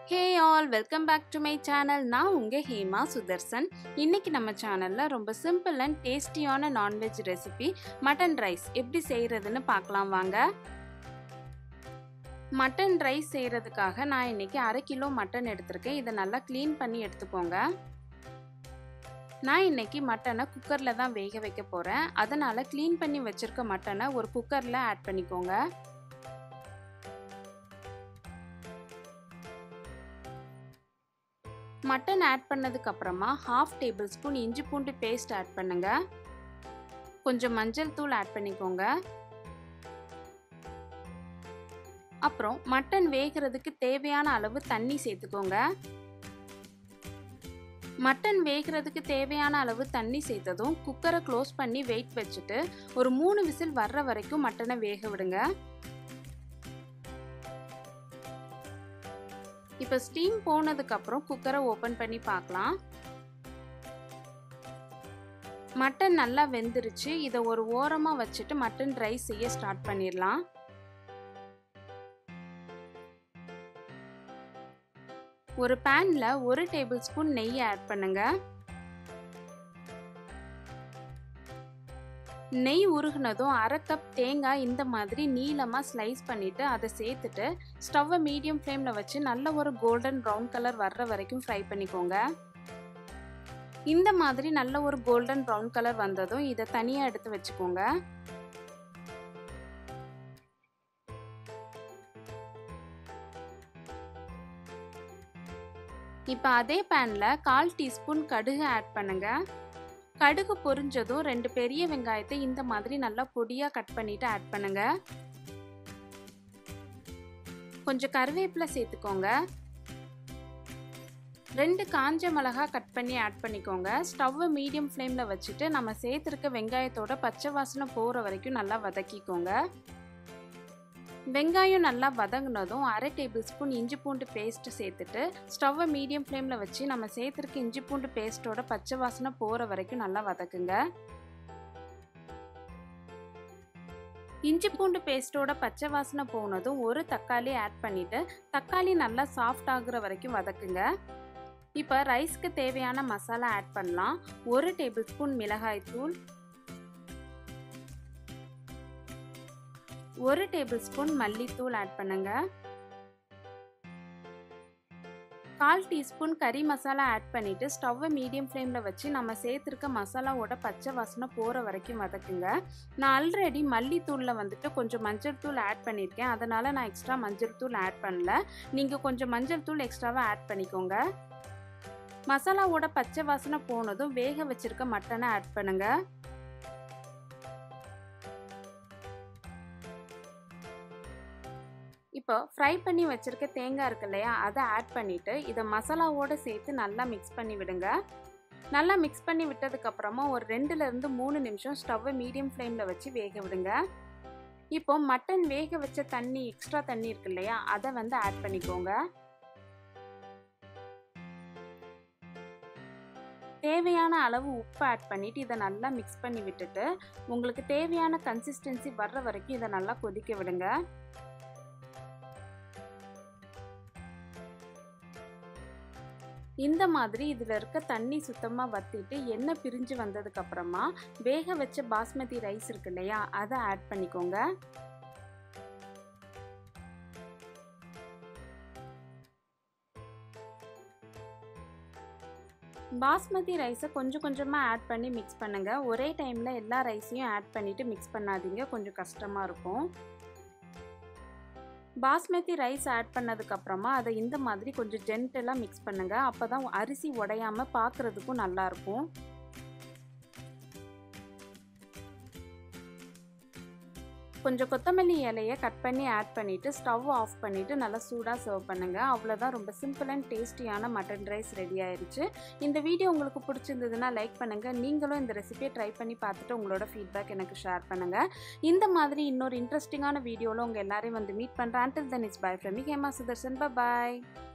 hey all welcome back to my channel நான் உங்கள் ஹேமா சுதர்சன் இன்னைக்கு நம்ம சேனலில் ரொம்ப சிம்பிள் அண்ட் டேஸ்டியான நான்வெஜ் ரெசிபி மட்டன் ரைஸ் எப்படி செய்கிறதுன்னு பார்க்கலாம் வாங்க மட்டன் ரைஸ் செய்கிறதுக்காக நான் இன்னைக்கு அரை கிலோ மட்டன் எடுத்திருக்கேன் இதை நல்லா க்ளீன் பண்ணி எடுத்துக்கோங்க நான் இன்னைக்கு மட்டனை குக்கரில் தான் வேக வைக்க போகிறேன் அதனால் க்ளீன் பண்ணி வச்சுருக்க மட்டனை ஒரு குக்கரில் ஆட் பண்ணிக்கோங்க மட்டன் ஆட் பண்ணதுக்கு அப்புறமா ஹாஃப் டேபிள் ஸ்பூன் இஞ்சி பூண்டு பேஸ்ட் ஆட் பண்ணுங்க கொஞ்சம் மஞ்சள் தூள் ஆட் பண்ணிக்கோங்க அப்புறம் மட்டன் வேகிறதுக்கு தேவையான அளவு தண்ணி சேர்த்துக்கோங்க மட்டன் வேகிறதுக்கு தேவையான அளவு தண்ணி சேர்த்ததும் குக்கரை க்ளோஸ் பண்ணி வெயிட் வச்சுட்டு ஒரு மூணு விசில் வர்ற வரைக்கும் மட்டனை வேக விடுங்க இப்போ ஸ்டீம் போனதுக்கப்புறம் குக்கரை ஓப்பன் பண்ணி பார்க்கலாம் மட்டன் நல்லா வெந்துருச்சு இதை ஒரு ஓரமாக வச்சுட்டு மட்டன் ரைஸ் செய்ய ஸ்டார்ட் பண்ணிடலாம் ஒரு பேனில் ஒரு டேபிள் ஸ்பூன் நெய் ஆட் பண்ணுங்க நெய் உருகுனதும் அரை கப் தேங்காய் இந்த மாதிரி நீளமாக ஸ்லைஸ் பண்ணிவிட்டு அதை சேர்த்துட்டு ஸ்டவ்வை மீடியம் ஃப்ளேமில் வச்சு நல்ல ஒரு கோல்டன் ப்ரௌன் கலர் வர்ற வரைக்கும் ஃப்ரை பண்ணிக்கோங்க இந்த மாதிரி நல்ல ஒரு கோல்டன் ப்ரௌன் கலர் வந்ததும் இதை தனியாக எடுத்து வச்சுக்கோங்க இப்போ அதே பேனில் கால் டீஸ்பூன் கடுகு ஆட் பண்ணுங்க கடுகு பொரிஞ்சதும் ரெண்டு பெரிய வெங்காயத்தை இந்த மாதிரி நல்லா பொடியாக கட் பண்ணிட்டு ஆட் பண்ணுங்க கொஞ்சம் கருவேப்பிலை சேர்த்துக்கோங்க ரெண்டு காஞ்ச மிளகா கட் பண்ணி ஆட் பண்ணிக்கோங்க ஸ்டவ்வை மீடியம் ஃப்ளேமில் வச்சுட்டு நம்ம சேர்த்துருக்க வெங்காயத்தோட பச்சை வாசனை போகிற வரைக்கும் நல்லா வதக்கிக்கோங்க வெங்காயம் நல்லா வதங்கினதும் அரை டேபிள் ஸ்பூன் இஞ்சி பூண்டு பேஸ்ட் சேர்த்துட்டு ஸ்டவ்வை மீடியம் ஃப்ளேமில் வச்சு நம்ம சேர்த்துருக்க இஞ்சி பூண்டு பேஸ்ட்டோட பச்சை வாசனை போகிற வரைக்கும் நல்லா வதக்குங்க இஞ்சி பூண்டு பேஸ்ட்டோட பச்சை வாசனை போனதும் ஒரு தக்காளி ஆட் பண்ணிவிட்டு தக்காளி நல்லா சாஃப்ட் ஆகுற வரைக்கும் வதக்குங்க இப்போ ரைஸ்க்கு தேவையான மசாலா ஆட் பண்ணலாம் ஒரு டேபிள் ஸ்பூன் மிளகாய் தூள் ஒரு டேபிள் ஸ்பூன் மல்லித்தூள் ஆட் பண்ணுங்க கால் டீஸ்பூன் கறி மசாலா ஆட் பண்ணிட்டு ஸ்டவ்வை மீடியம் ஃப்ளேமில் வச்சு நம்ம சேர்த்துருக்க மசாலாவோட பச்சை வாசனை போகிற வரைக்கும் வதக்குங்க நான் ஆல்ரெடி மல்லித்தூளில் வந்துட்டு கொஞ்சம் மஞ்சள் தூள் ஆட் பண்ணியிருக்கேன் அதனால் நான் எக்ஸ்ட்ரா மஞ்சள் தூள் ஆட் பண்ணல நீங்கள் கொஞ்சம் மஞ்சள் தூள் எக்ஸ்ட்ராவாக ஆட் பண்ணிக்கோங்க மசாலாவோட பச்சை வாசனை போனதும் வேக வச்சிருக்க மட்டனை ஆட் பண்ணுங்க இப்போ ஃப்ரை பண்ணி வச்சுருக்க தேங்காய் இருக்கு இல்லையா அதை ஆட் பண்ணிவிட்டு இதை மசாலாவோடு சேர்த்து நல்லா மிக்ஸ் பண்ணி விடுங்க நல்லா மிக்ஸ் பண்ணி விட்டதுக்கப்புறமா ஒரு ரெண்டுலேருந்து மூணு நிமிஷம் ஸ்டவ்வை மீடியம் ஃப்ளேமில் வச்சு வேக விடுங்க இப்போ மட்டன் வேக வச்ச தண்ணி எக்ஸ்ட்ரா தண்ணி இருக்கு இல்லையா அதை வந்து ஆட் பண்ணிக்கோங்க தேவையான அளவு உப்பு ஆட் பண்ணிவிட்டு இதை நல்லா மிக்ஸ் பண்ணி விட்டுட்டு உங்களுக்கு தேவையான கன்சிஸ்டன்சி வர்ற வரைக்கும் இதை நல்லா கொதிக்க விடுங்க இந்த மாதிரி இதில் இருக்க தண்ணி சுத்தமாக வற்றிட்டு எண்ணெய் பிரிஞ்சு வந்ததுக்கப்புறமா வேக வச்ச பாஸ்மதி ரைஸ் இருக்கு இல்லையா அதை ஆட் பண்ணிக்கோங்க பாஸ்மதி ரைஸை கொஞ்சம் கொஞ்சமாக ஆட் பண்ணி மிக்ஸ் பண்ணுங்கள் ஒரே டைமில் எல்லா ரைஸையும் ஆட் பண்ணிவிட்டு மிக்ஸ் பண்ணாதீங்க கொஞ்சம் கஷ்டமாக இருக்கும் பாஸ்மதி ரைஸ் ஆட் பண்ணதுக்கப்புறமா அதை இந்த மாதிரி கொஞ்சம் ஜென்டலாக மிக்ஸ் பண்ணுங்கள் அப்போ தான் அரிசி உடையாமல் பார்க்குறதுக்கும் நல்லாயிருக்கும் கொஞ்சம் கொத்தமல்லி இலையை கட் பண்ணி ஆட் பண்ணிவிட்டு ஸ்டவ் ஆஃப் பண்ணிவிட்டு நல்லா சூடாக சர்வ் பண்ணுங்கள் அவ்வளோதான் ரொம்ப சிம்பிள் அண்ட் டேஸ்டியான மட்டன் ரைஸ் ரெடி ஆயிடுச்சு இந்த வீடியோ உங்களுக்கு பிடிச்சிருந்ததுன்னா லைக் பண்ணுங்கள் நீங்களும் இந்த ரெசிபியை ட்ரை பண்ணி பார்த்துட்டு உங்களோட ஃபீட்பேக் எனக்கு ஷேர் பண்ணுங்கள் இந்த மாதிரி இன்னொரு இன்ட்ரெஸ்டிங்கான வீடியோவில் உங்கள் எல்லாரையும் வந்து மீட் பண்ணுறேன் until then it's bye from Hema Sudarshan bye